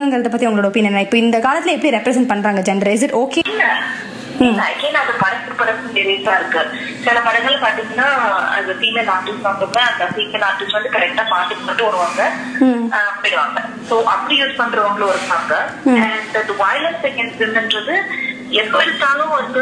பண்றாங்கிறத பத்தி உங்களோட ஒப்பீனியன் இப்போ இந்த காலத்துல எப்படி ரெப்ரசென்ட் பண்றாங்க gender is it okay again அது படத்து படத்து வேரியஸா இருக்கு சில படங்கள் பாத்தீங்கன்னா அந்த ஃபீமேல் ஆர்டிஸ்ட் வந்தவங்க அந்த ஃபீமேல் ஆர்டிஸ்ட் வந்து கரெக்டா பாட்டுக்கு மட்டும் வருவாங்க ஆஹ் போயிடுவாங்க சோ அப்படி யூஸ் பண்றவங்களும் இருக்காங்க அண்ட் அது வயலன்ஸ் அகேன்ஸ்ட் விமன்ன்றது எப்ப எடுத்தாலும் வந்து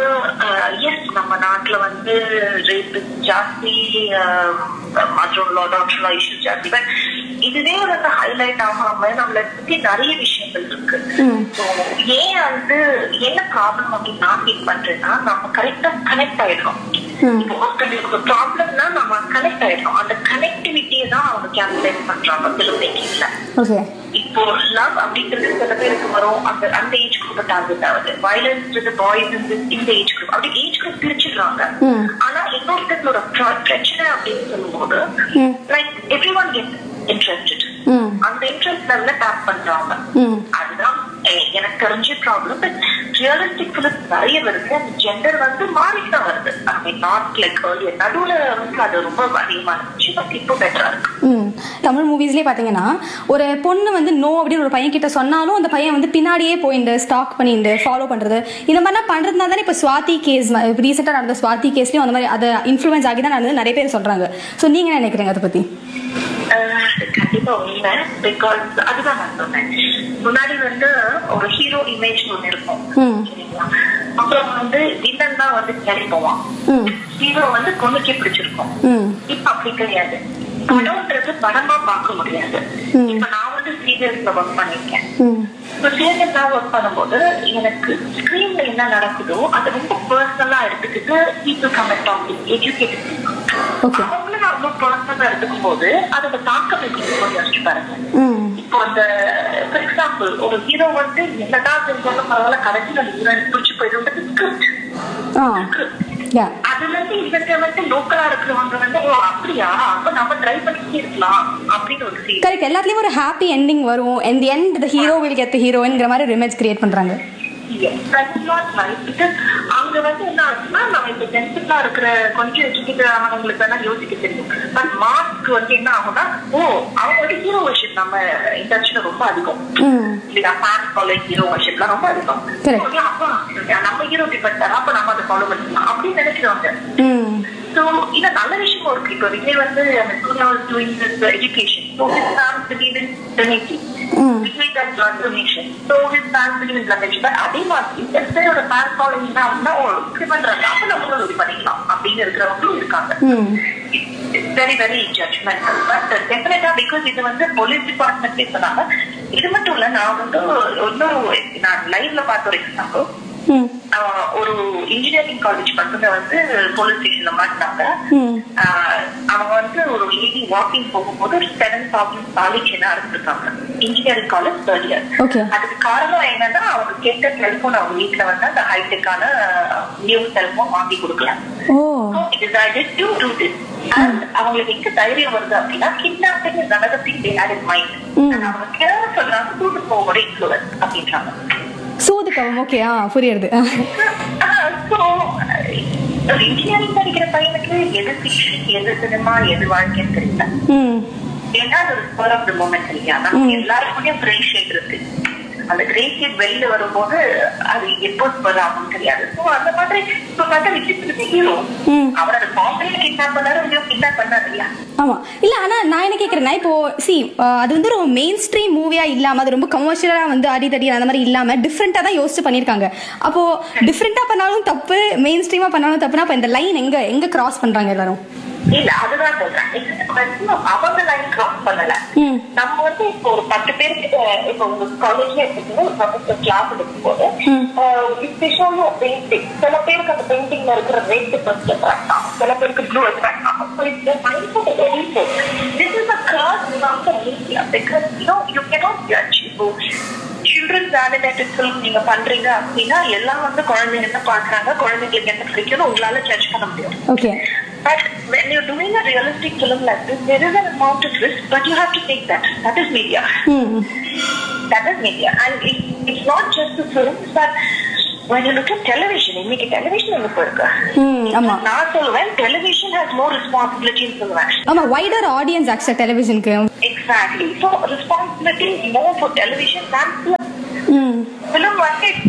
எஸ் நம்ம நாட்டுல வந்து ரேப் ஜாஸ்தி ஆஹ் மற்றும் டாக்டர் இஷ்யூஸ் ஜாஸ்தி பட் இதுவே வந்து ஹைலைட் ஆகாம நம்மள சுத்தி நிறைய விஷயங்கள் இருக்கு So, ஏன் வந்து என்ன ப்ராப்ளம் அப்படின்னு நான் ஃபீல் பண்றேன்னா நம்ம கரெக்டா கனெக்ட் ஆயிடுறோம் இப்போ ஒருத்தங்களுக்கு ப்ராப்ளம்னா நம்ம கனெக்ட் ஆயிடுறோம் அந்த கனெக்டிவிட்டியை தான் அவங்க கேபிடலைஸ் பண்றாங்க ஃபிலிம் மேக்கிங்ல ஓகே இப்போ லவ் அப்படின்றது சில பேருக்கு வரும் அந்த அந்த ஏஜ் குரூப் டார்கெட் ஆகுது வயலன்ஸ் பாய்ஸ் இந்த ஏஜ் குரூப் அப்படி ஏஜ் குரூப் பிரிச்சிடுறாங்க ஆனா இன்னொருத்தங்களோட பிர- பிரச்சனை அப்படின்னு சொல்லும்போது like every one get interested அந்த இன்ட்ரெஸ்ட் லெவல்ல டேப் பண்றாங்க அதுதான் எ- எனக்கு தெரிஞ்ச ப்ராப்ளம் பட் ரியலிஸ்டிக் ஃபிலிம் நிறைய வருது அந்த ஜெண்டர் வந்து மாறிட்டு தான் வருது ஐ மீன் நாட் லைக் நடுவுல வந்து அது ரொம்ப அதிகமா இருந்துச்சு பட் இப்போ பெட்டரா இருக்கு ம் தமிழ் மூவிஸ்லேயே பார்த்தீங்கன்னா ஒரு பொண்ணு வந்து நோ அப்படின்னு ஒரு பையன் கிட்ட சொன்னாலும் அந்த பையன் வந்து பின்னாடியே போயிட்டு ஸ்டாக் பண்ணிட்டு ஃபாலோ பண்ணுறது இந்த மாதிரிலாம் பண்ணுறதுனால தானே இப்போ சுவாதி கேஸ் ரீசெண்டாக நடந்த சுவாதி கேஸ்லையும் அந்த மாதிரி அதை இன்ஃப்ளூயன்ஸ் ஆகி தான் நடந்தது நிறைய பேர் சொல்கிறாங்க ஸோ நீங்கள் என்ன நினைக்கிறீங்க அதை பற்றி ஆஹ் கண்டிப்பா உண்மை பிகாஸ் அதுதான் நான் சொன்னேன் முன்னாடி வந்து ஒரு ஹீரோ இமேஜ் ஒண்ணு இருக்கும் ம். சரிங்களா? அப்புறம் வந்து வில்லன் தான் வந்து கேரி போவான் ம் ஹீரோ வந்து பொண்ணுக்கே பிடிச்சிருக்கும் ம் இப்ப அப்படி கிடையாது படம்ன்றது படமா பார்க்க முடியாது இப்ப நான் வந்து சீரியல்ஸ்ல ஒர்க் பண்ணிருக்கேன் ம் இப்போ சீரியல்ல ஒர்க் பண்ணும்போது எனக்கு ஸ்கிரீன்ல என்ன நடக்குதோ அது ரொம்ப பர்சனலா எடுத்துக்கிட்டு people comment on educated Okay. அவங்களும் அவ்வளவு பர்சனலா எடுத்துக்கும் போது அதோட தாக்கம் எப்படி இருக்கும் யோசிச்சு பாருங்க ம் இப்போ அந்த ஃபார் எக்ஸாம்பிள் ஒரு ஹீரோ வந்து என்னதான் செஞ்சாலும் பரவாயில்ல கடைசியில் அந்த ஹீரோயின் பிடிச்சி போயிடுறது ஸ்கிரிப்ட் ஆ யா அதுல இருந்து இவங்க வந்து லோக்கலா இருக்கிறவங்க வந்து ஓ அப்படியா அப்ப நம்ம ட்ரை பண்ணிட்டே இருக்கலாம் அப்படின்னு ஒரு ஃபீல் கரெக்ட் எல்லாத்துலேயும் ஒரு ஹாப்பி எண்டிங் வரும் in the end the hero will get the ஹீரோயின்ங்கிற மாதிரி ஒரு இமேஜ் கிரியேட் பண்ணுறாங்க அங்க வந்து என்ன ஆச்சுன்னா நம்ம இப்ப சென்சிட்டிவா இருக்கிற கொஞ்சம் எஜுகேட்டட் ஆனவங்களுக்கு வேணா யோசிக்க தெரியும் பட் மாஸ்க் வந்து என்ன ஆகும்னா ஓ அவங்க வந்து ஹீரோ வர்ஷிப் நம்ம இண்டஸ்ட்ரியில ரொம்ப அதிகம் ம் இல்லையா ஃபேன் ஃபாலோ ஹீரோ வர்ஷிப்லாம் ரொம்ப அதிகம் Correct. Okay, அப்ப நம்ம ஹீரோ டிபெண்ட் அப்ப நம்ம அதை ஃபாலோ பண்ணிக்கலாம் அப்படின்னு நினைக்கிறாங்க ம் ஸோ இது நல்ல விஷயமும் இருக்கு இப்போ விஜய் வந்து Suriya doing education so his fan believe in donative Vijay that transformation so his fan believe in language but அதே மாதிரி எஸ்ஐயோட ஃபேன் ஃபாலோயிங் தான் அப்படின்னா ஓ இப்படி பண்றாங்க அப்ப நம்மளும் இது பண்ணிக்கலாம் அப்படின்னு இருக்கிறவங்களும் இருக்காங்க ம் வெரி வெரி ஜட்மெண்டல் பட் டெஃபினட்டா பிகாஸ் இது வந்து போலீஸ் டிபார்ட்மெண்ட்லேயே சொன்னாங்க இது மட்டும் இல்ல நான் வந்து இன்னொரு நான் லைவ்ல பார்த்த ஒரு எக்ஸாம்பிள் ம் ஆஹ் ஒரு இன்ஜினியரிங் காலேஜ் பசங்க வந்து போலீஸ் ஸ்டேஷன்ல மாட்டினாங்க ம் ஆஹ் அவங்க வந்து ஒரு லேடி வாக்கிங் போகும்போது ஒரு செவன் தௌசண்ட் காலேஜ் இருந்திருக்காங்க engineering college third year Okay. அதுக்கு காரணம் என்னன்னா அவங்க கேட்ட டெலிபோன் அவங்க வீட்டுல வந்து அந்த ஹைடெக்கான நியூ செல்போன் வாங்கி கொடுக்கல ஓ So, it decided to do this. And அவங்களுக்கு எங்க தைரியம் வருது அப்படின்னா kidnapping is another thing they had in mind. And அவங்க கேர்வ சொல்றாங்க தூது போவோட இன்ஃபுளுன்ஸ் அப்படின்றாங்க சூது கவம் ஓகே ஆ புரியுது ஸோ இன்ஜினியரிங் படிக்கிற பையனுக்கு எது ஃபிக்ஷன் எது சினிமா எது வாழ்க்கைன்னு தெரியல ம் ஏன்னா அது ஒரு ஸ்பர் ஆஃப் த மூமெண்ட் இல்லையா நமக்கு எல்லாருக்குள்ளயும் கிரே ஷேட் இருக்கு அந்த கிரே ஷேட் வெளியில வரும்போது அது எப்போ ஸ்பர் ஆகும் தெரியாது ஸோ அந்த மாதிரி இப்போ பார்த்தா விஜய் ஹீரோ ம். அவரோட பாம்பேல கிட்னாப் பண்ணாரு விஜய் கிட்னாப் பண்ணாரு இல்லையா ஆமா இல்ல ஆனா நான் என்ன கேக்குறேன்னா இப்போ சி அது வந்து ஒரு மெயின் ஸ்ட்ரீம் மூவியா இல்லாம அது ரொம்ப கமர்ஷியலா வந்து அடி தடி அந்த மாதிரி இல்லாம டிஃப்ரெண்டா தான் யோசிச்சு பண்ணிருக்காங்க அப்போ டிஃப்ரெண்டா பண்ணாலும் தப்பு மெயின் ஸ்ட்ரீமா பண்ணாலும் தப்புனா அப்ப இந்த லைன் எங்க எங்க கிராஸ் பண்றாங்க எல்லாரும் இல்ல அதுதான் சொல்றேன் It's a question of அவங்க லைன் கிராஸ் பண்ணல ம். நம்ம வந்து இப்போ ஒரு பத்து பேருக்கு இப்போ உங்க காலேஜ்ல எடுத்துக்கோ ஒரு பத்து கிளாஸ் எடுக்கும்போது ஸ்பெஷல் பெயிண்டிங் சில பேருக்கு அந்த பெயிண்டிங்ல இருக்கிற ரெட் ஃபர்ஸ்ட் அட்ராக்ட் ஆகும் சில பேருக்கு ப்ளூ அட்ராக்ட் ஆகும் so it's mind very this is a cross not media because you know you cannot judge இப்போ சில்ட்ரன்ஸ் அனிமேட்டட் ஃபிலிம் நீங்க பண்றீங்க அப்படின்னா எல்லாம் வந்து குழந்தைங்க என்ன பாக்குறாங்க குழந்தைங்களுக்கு என்ன பிடிக்கும்னு உங்களால ஜட்ஜ் பண்ண முடியும் okay But when you're doing a realistic film like this, there is an amount of risk, but you have to take that. That is media. ம் That is media. And it, it's not just the films, but when you look at television, இன்னைக்கு television எங்க போயிருக்கு ம் ஆமா நான் சொல்லுவேன் television has more responsibility in film action. ஆமா wider audience ஆக்சுவலா டெலிவிஷனுக்கு Exactly. So responsibility is more for television than film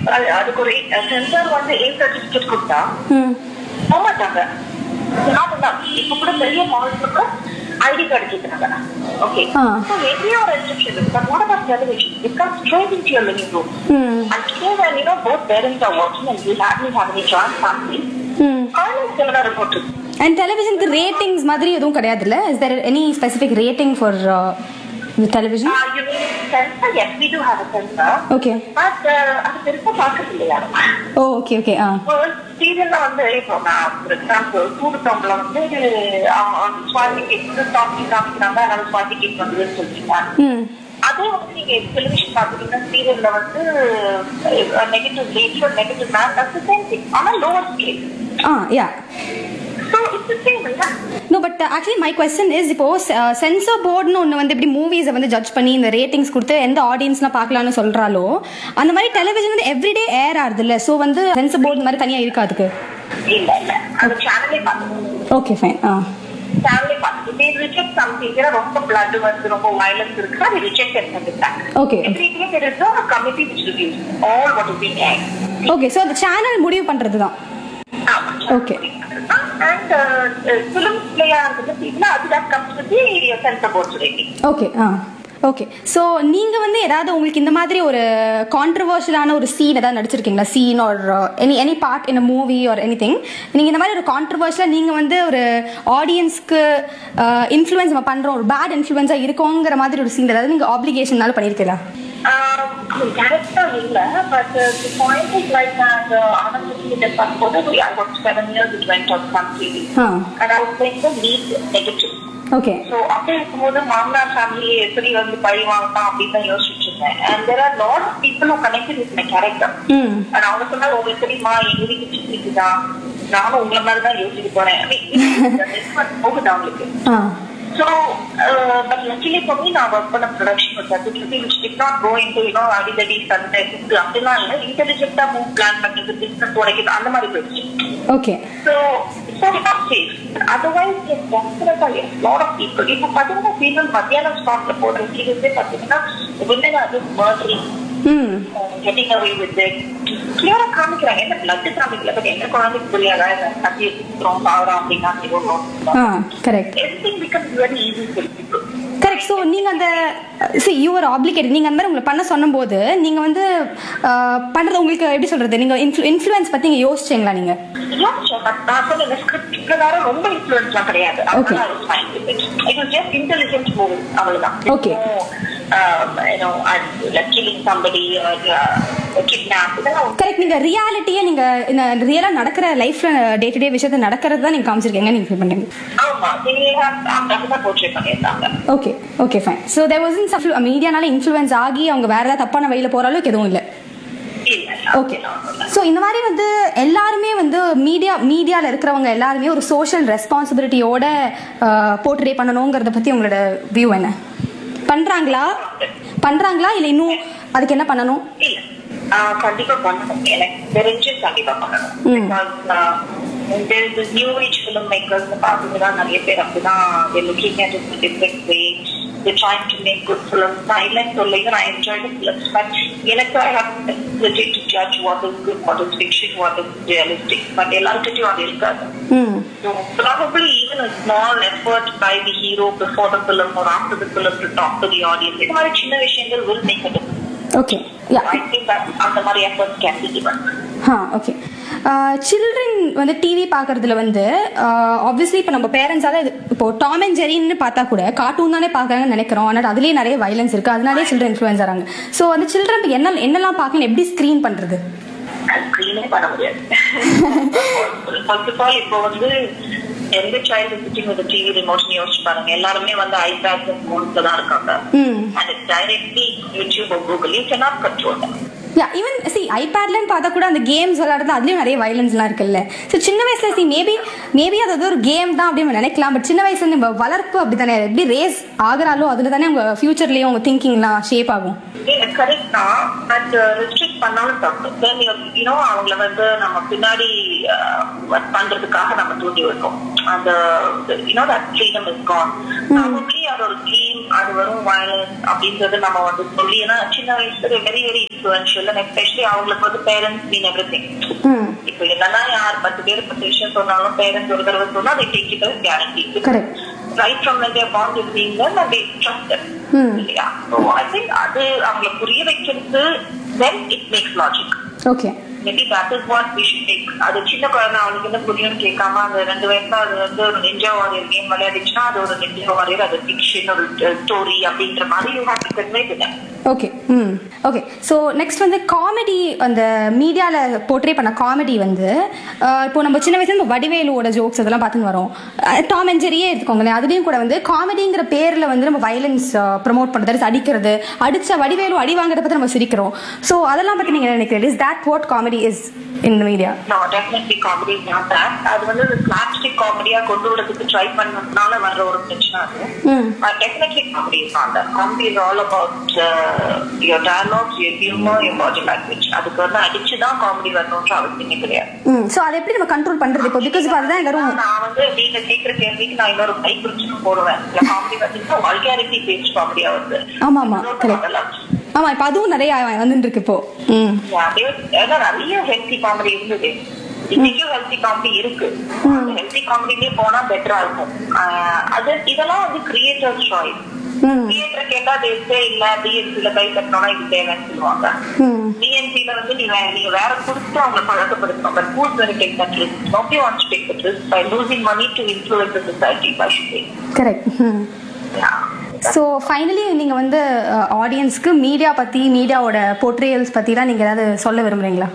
அது- அதுக்கு ஒரு சென்சார் வந்து ஏ சர்டிபிகேட் கொடுத்தா ம் போக மாட்டாங்க நார்மல் இப்ப கூட பெரிய மால்ஸ் கூட ஐடி கார்டு கேட்கறாங்க ஓகே ஆ. ஸோ எவ்ரி ஒரு ரெஸ்ட்ரிக்ஷன் இருக்கு but what about television it comes straight into your living room ம் And today when you know both parents are working and you hardly have any joint family, ம் almost similar report இருக்கு. And டெலிவிஷனுக்கு ratings மாதிரி எதுவும் கிடையாதுல்ல is there any specific rating for television Uh, you mean sensor? Yes, we do have a sensor. Okay But uh, அது பெருசா பார்க்கறது இல்லையா ஓ ஓகே ஓகே ஆ சீரியல்ல வந்து இப்போ நான் ஃபார் எக்ஸாம்பிள் சூடு தம்பல வந்து சுவாதி கேக் வந்து டாக்கி காமிக்கிறாங்க அதனால சுவாதி கேக் வந்ததுன்னு சொல்றீங்க ம் அதே வந்து நீங்க டெலிவிஷன் பாத்தீங்கன்னா சீரியல்ல வந்து negative ratio negative ma'am that's same thing ஆனா லோவர் ஸ்கேல் ஆ யா ஸோ இட்ஸ் சேம் இல்ல no but actually my question is இப்போ சென்சர் போர்டுன்னு ஒன்று வந்து எப்படி மூவிஸை வந்து ஜட்ஜ் பண்ணி இந்த ரேட்டிங்ஸ் கொடுத்து எந்த ஆடியன்ஸ்லாம் பார்க்கலாம்னு சொல்றாலோ அந்த மாதிரி டெலிவிஷன் வந்து எவ்ரிடே ஏர் ஆகுது இல்லை ஸோ வந்து சென்சர் போர்டு மாதிரி தனியாக இருக்கா அதுக்கு இல்ல இல்ல அது சேனலே பார்க்கணும் ஓகே ஃபைன் ஆ சேனலே பார்க்கணும் they reject something ஏன்னா ரொம்ப blood வருது ரொம்ப violence இருக்கு அது reject and send it back Okay. every day there is a committee which reviews all what is being aired okay so அந்த சேனல் முடிவு பண்ணுறது தான் ஆமா. Okay. and uh, uh, film player இருக்குதுன்னா அது that comes with the censor board's rating okay ஆ okay so நீங்கள் வந்து ஏதாவது உங்களுக்கு இந்த மாதிரி ஒரு கான்ட்ரவர்ஷியலான ஒரு சீன் ஏதாவது நடிச்சிருக்கீங்களா சீன் ஒரு any any part in movie or any thing நீங்கள் இந்த மாதிரி ஒரு கான்ட்ரவர்ஷியலாக நீங்கள் வந்து ஒரு ஆடியன்ஸ்க்கு இன்ஃப்ளூயன்ஸ் நம்ம பண்ணுறோம் ஒரு பேட் இன்ஃப்ளூயன்ஸாக இருக்கோங்கிற மாதிரி ஒரு சீன் ஏதாவது நீங்கள் ஆப்ளிகேஷனால பண்ணியிருக்கீங்களா Um, character இல்ல but uh, the point is like that uh, honestly the photo I worked seven years it went on some TV ஆ and I was playing the lead negative okay so அப்படி இருக்கும்போது மாமனார் family எப்படி வந்து பழி வாங்கலாம் அப்படின்னு தான் யோசிச்சுட்டு இருந்தேன் and there are lot of people connected with my character ம் அண்ட் அவங்க சொன்னா உங்களுக்கு தெரியுமா எங்க வீட்டு சிக்கிக்குதான் நானும் உங்களை மாதிரி தான் யோசிக்க போறேன் I mean, போகுது அவங்களுக்கு ஆ So, uh, but luckily for me, நான் work பண்ண production was certificate which did not go into, you know, அடிதடி சண்டை குத்து அப்படிலாம் இல்லை இன்டெலிஜென்ட்டா மூவ் பிளான் பண்றது பிசினஸ் உடைக்கிறது அந்த மாதிரி போயிடுச்சு okay So, so we not safe. Otherwise, yes, definitely, yes, lot of people. இப்போ பார்த்தீங்கன்னா சீரியல் மத்தியானம் ஸ்பாட்ல போடுற சீரியல்ஸே பார்த்தீங்கன்னா women are just murdering, ம் uh, getting away with it. கிளியரா காமிக்கிறாங்க என்ன பிளட் காமிக்கல பட் எந்த குழந்தைக்கு புரியாதா கத்தி எடுத்துக்கிறோம் சாகுறோம் அப்படின்னா ஆ correct everything becomes very easy for people correct so நீங்கள் அந்த சி யூஆர் ஆப்ளிகேட் நீங்கள் அந்த மாதிரி உங்களை பண்ண சொன்னும்போது நீங்கள் வந்து அஹ், பண்றது உங்களுக்கு எப்படி சொல்றது நீங்கள் இன்ஃப்ளூ இன்ஃப்ளூயன்ஸ் பற்றி நீங்கள் யோசிச்சிங்களா நீங்கள் யோசிச்சேன் பட் நான் சொன்ன ஸ்கிரிப்ட் பிரகாரம் ரொம்ப இன்ஃபுளுன்ஸ்லாம் கிடையாது Okay. It was just intelligent movie அவ்வளவுதான் Okay. கில்லிங் சம்படி கிட்னாப் இதெல்லாம் கரெக்ட் நீங்கள் ரியாலிட்டியை நீங்கள் இந்த ரியலாக நடக்கிற லைஃப்பில் டே டு டே விஷயத்தை நடக்கிறது தான் நீங்கள் காமிச்சிருக்கீங்க நீங்கள் ஃபீல் பண்ணுறீங்க ஆமா they have அப்படிதான் போர்ட்ரேட் பண்ணியிருந்தாங்க okay okay fine so there was in மீடியானால இன்ஃப்ளூயன்ஸ் ஆகி அவங்க வேற ஏதாவது தப்பான வழியில் போகிற அளவுக்கு எதுவும் இல்லை இல்ல ஓகே ஸோ இந்த மாதிரி வந்து எல்லாருமே வந்து மீடியா மீடியாவில் இருக்கிறவங்க எல்லாருமே ஒரு சோஷியல் ரெஸ்பான்சிபிலிட்டியோட போர்ட்ரே பண்ணணுங்கிறத பற்றி உங்களோட வியூ என்ன பண்ணுறாங்களா பண்ணுறாங்களா இல்லை இன்னும் அதுக்கு என்ன பண்ணணும் இல்ல ஆஹ் கண்டிப்பா பண்ணணும் எனக்கு தெரிஞ்சு கண்டிப்பா பண்ணணும் ம். Because new age film makers பார்த்தீங்கன்னா நிறைய பேர் அப்படிதான் they looking at it in a different way they're trying to make good films நான் இல்லைன்னு சொல்ல even I enjoy the films but எனக்கு I have ability to judge what is good what is fiction what is realistic but எல்லாருக்கிட்டையும் அது இருக்காது ம் So probably even a small effort by the hero before the film or after the film to talk to the audience இது மாதிரி சின்ன விஷயங்கள் will make a difference okay yeah I think that அந்த மாதிரி efforts can be given. ஆ okay children வந்து TV பார்க்கறதுல வந்து ஆப்வியஸ்லி இப்போ நம்ம பேரண்ட்ஸால இப்போ டாம் அண்ட் ஜெரின்னு பார்த்தா கூட கார்ட்டூன் தானே பார்க்கறாங்கன்னு நினைக்கிறோம் ஆனால் அதுலேயே நிறைய வைலன்ஸ் இருக்கு அதனாலே சில்ட்ரன் இன்ஃப்ளூயன்ஸ் ஆகிறாங்க ஸோ அந்த சில்ட்ரன் என்ன என்னெல்லாம் பார்க்கணும் எப்படி ஸ்க்ரீன் பண்ணுறது அது clean ஏ பண்ண முடியாது. First of all, இப்போ வந்து எந்த child is sitting with a TV remote னு யோசிச்சு பாருங்க எல்லாருமே வந்து iPads and phones ல தான் இருக்காங்க ம் and it's directly YouTube or Google you cannot control them yeah even சி ஐபேட்லன்னு பார்த்தா கூட அந்த கேம்ஸ் விளையாடுறது அதுலயும் நிறைய வயலன்ஸ்லாம் இருக்குல்ல ஸோ சின்ன வயசுல சி மேபி மேபி அது வந்து ஒரு கேம் தான் அப்படின்னு நினைக்கலாம் பட் சின்ன வயசுல நம்ம வளர்ப்பு அப்படி தானே எப்படி ரேஸ் ஆகுறாலோ அதுல தானே உங்க ஃபியூச்சர்லயும் உங்க திங்கிங்லாம் ஷேப் ஆகும் கரெக்ட் தான் பட் ரெஸ்ட்ரிக்ட் பண்ணாலும் தப்பு தென் யூனோ அவங்கள வந்து நம்ம பின்னாடி uh, பண்றதுக்காக நம்ம தூண்டி வைக்கோம் அந்த you know that freedom is gone probably அது ஒரு ட்ரீம் அது வரும் வயலன்ஸ் அப்படின்றது நம்ம வந்து சொல்லி ஏன்னா சின்ன வயசுல very very influential and especially அவங்களுக்கு வந்து பேரண்ட்ஸ் மீன் எவ்ரி திங் ம் இப்போ என்னன்னா யார் பத்து பேர் பத்து விஷயம் சொன்னாலும் பேரண்ட்ஸ் ஒரு தடவை சொன்னா அதை take it guarantee Correct. Right from their bond with being them and they trust them Hmm. இல்லையா ஸோ ஐ திங்க் அது அவங்களை புரிய வைக்கிறது then it makes logic okay maybe that is what we should take அது சின்ன குழந்தை அவனுக்கு என்ன புரியும்னு கேட்காம அந்த ரெண்டு வயசுல அது வந்து ஒரு நிஞ்சா வாரியர் கேம் விளையாடிச்சுன்னா அது ஒரு நிஞ்சா வாரியர் அது ஃபிக்ஷன் ஒரு ஸ்டோரி அப்படின்ற மாதிரி you have to convey to them okay hmm okay so next வந்து காமெடி அந்த மீடியாவில் போர்ட்ரே பண்ண காமெடி வந்து அஹ், இப்போ நம்ம சின்ன வயசுல நம்ம வடிவேலுவோட ஜோக்ஸ் அதெல்லாம் பார்த்துன்னு வரோம் டாம் அண்ட் ஜெரியே எடுத்துக்கோங்களேன் அதுலேயும் கூட வந்து காமெடிங்கிற பேரில் வந்து நம்ம வயலன்ஸ் ப்ரமோட் பண்ணுறது அடிக்கிறது அடித்த வடிவேலு அடி வாங்குறத பற்றி நம்ம சிரிக்கிறோம் ஸோ அதெல்லாம் பற்றி நீங்கள் நினைக்கிறீங்க is that what comedy is in media No, definitely comedy is not that. அது வந்து slapstick காமெடியா கொண்டு வரதுக்கு ட்ரை பண்ணதுனால வர்ற ஒரு பிரச்சனை அது ம் But definitely comedy is not that. Comedy is all about uh, your dialogues, your humor, your body language. அதுக்கு வந்து அடிச்சுதான் காமெடி வரணும்ன்ற அவசியமே கிடையாது ம் ஸோ அதை எப்படி நம்ம கண்ட்ரோல் பண்ணுறது இப்போ பிகாஸ் இப்போ அதுதான் எல்லாரும் நான் வந்து நீங்க கேக்குற கேள்விக்கு நான் இன்னொரு கை குறிச்சுன்னு போடுவேன் இல்ல காமெடி வந்து வல்காரிட்டி பேஸ்ட் காமெடியா வருது ஆமா, ஆமா, correct. ஆமாம் இப்போ அதுவும் நிறைய வந்துட்டு இருக்கு இப்போ ம் ஏன்னா நிறைய ஹெல்த்தி காமெடி இருந்தது இன்னைக்கும் ஹெல்த்தி காமெடி இருக்கு ஹெல்த்தி காமெடிலே போனா பெட்டரா இருக்கும் ஆஹ் அது இதெல்லாம் வந்து கிரியேட்டர் சாய்ஸ் ம் கிரியேட்டர் கேட்டா தேசே இல்ல பிஎன்சில கை தட்டணும்னா இது தேவைன்னு சொல்லுவாங்க ம் பிஎன்சில வந்து நீ வே- நீங்க வேற கொடுத்து அவங்களை பழக்கப்படுத்தணும் but who's very take that risk nobody wants take that risk by losing money to influence the society by should correct hmm so finally நீங்கள் வந்து ஆடியன்ஸ்க்கு மீடியா பற்றி மீடியாவோட போர்ட்ரேயல்ஸ் பற்றிலாம் நீங்கள் ஏதாவது சொல்ல விரும்புறீங்களா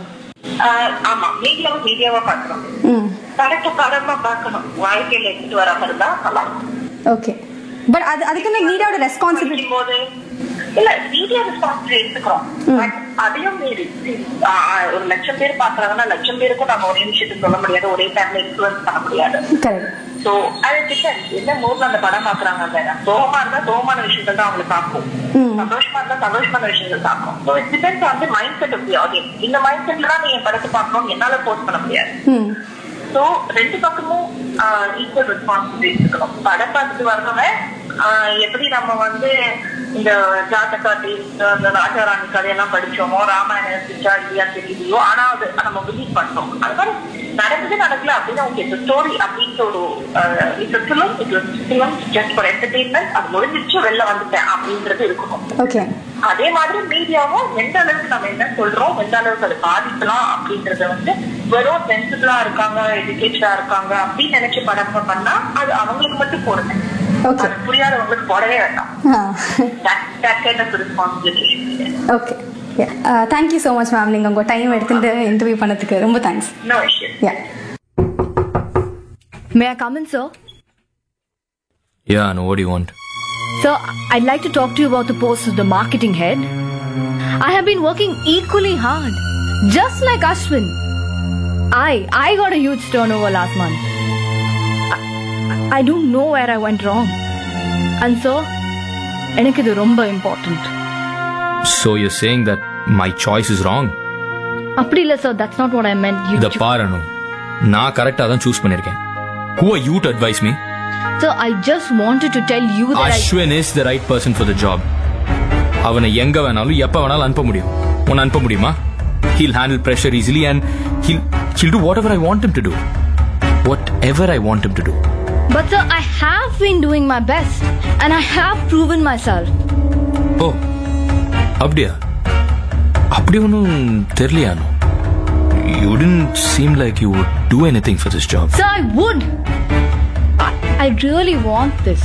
ஆமா மீடியாவை மீடியாவா பாக்கணும் ம் படத்தை படமா பார்க்கணும் வாழ்க்கையில எடுத்துட்டு வராம இருந்தா நல்லா இருக்கும் ஓகே பட் அது அதுக்கு இந்த மீடியாவோட ரெஸ்பான்சிபிலிட்டி போது இல்ல மீடியா ரெஸ்பான்சிபிலிட்டி எடுத்துக்கிறோம் பட் அதையும் மீறி ஆ, ஆ, ஒரு லட்சம் பேர் பாக்குறாங்கன்னா லட்சம் பேருக்கும் நம்ம ஒரே விஷயத்தை சொல்ல முடியாது ஒரே டைம்ல இன்ஃபுளுன்ஸ் பண்ண முடியாது கரெக்ட் சோ அது டிபெண்ட் என்ன மூட்ல அந்த படம் பாக்குறாங்க சோகமா இருந்தா சோகமான விஷயத்தை தான் அவங்களுக்கு பார்க்கும் ம். சந்தோஷமா இருந்தா சந்தோஷமான விஷயத்தை பார்க்கும் so it depends on the mindset of the audience இந்த மைண்ட் செட்ல தான் நீங்க படத்தை பார்க்கணும் என்னால போஸ்ட் பண்ண முடியாது ம் சோ ரெண்டு பக்கமும் ஈக்குவல் ரெஸ்பான்சிபிலிட்டி இருக்கணும் படம் பார்த்துட்டு வரவங்க ஆஹ் எப்படி நம்ம வந்து இந்த ஜாத்தகாட்டி இந்த ராஜாராணி கதையெல்லாம் படிச்சோமோ ராமாயணம் இருந்துச்சா இல்லையா தெரியலையோ ஆனா அது நம்ம பிலீவ் பண்ணோம் அது மாதிரி நடந்தது நடக்கல அப்படின்னு ஓகே இந்த ஸ்டோரி அப்படின்ற ஒரு it's film it film just for entertainment அது முடிஞ்சிருச்சு வெளில வந்துட்டேன் அப்படின்றது இருக்கணும் ஓகே அதே மாதிரி மீடியாவும் எந்த அளவுக்கு நம்ம என்ன சொல்றோம் எந்த அளவுக்கு அதை பாதிக்கலாம் அப்படின்றத வந்து வெறும் சென்சிபிளா இருக்காங்க எஜுகேட்டடா இருக்காங்க அப்படின்னு நினைச்சு படம் பண்ணா அது அவங்களுக்கு மட்டும் போடுங்க Okay. அது புரியாதவங்களுக்கு போடவே வேண்டாம் ஆ That- that kind of responsibility should be there. Okay thank you so much ma'am நீங்கள் உங்கள் டைம் எடுத்துட்டு இன்டர்வியூ பண்ணதுக்கு ரொம்ப thanks No issue. Yeah May I come in, sir? Yeah, no, what do you want? Sir, I'd like to talk to you about the post of the marketing head. I have been working equally hard, just like Ashwin. I I got a huge turnover last month. I, I don't know where I went wrong. And so, எனக்கு இது ரொம்ப important. So you're saying that my choice is wrong? அப்படி இல்ல sir, that's not what I meant. You இத பாரு அனு நான் கரெக்டா தான் சூஸ் பண்ணிருக்கேன் Who are you to advise me? Sir, I just wanted to tell you that I... Ashwin is the right person for the job. அவனை எங்க வேணாலும் எப்ப வேணாலும் அனுப்ப முடியும் உன்னை அனுப்ப முடியுமா He'll handle pressure easily and he'll he'll do whatever I want him to do. Whatever I want him to do. But sir, I have been doing my best. And I have proven myself. ஓ அப்படியா அப்படி ஒன்றும் தெரியலையா அனு You didn't seem like you would do anything for this job. Sir, I would. I, I really want this.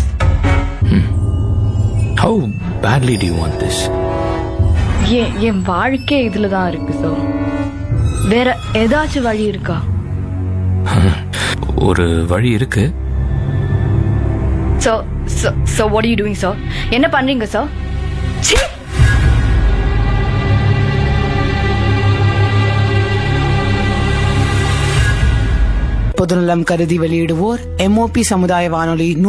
How badly do you want this? என் என் வாழ்க்கை இதுல தான் இருக்கு sir வேற ஏதாச்சும் வழி இருக்கா ஒரு வழி இருக்கு so so what are you doing sir என்ன பண்றீங்க சார் பொதுநலம் கருதி வெளியிடுவோர் எம்ஓபி சமுதாய வானொலி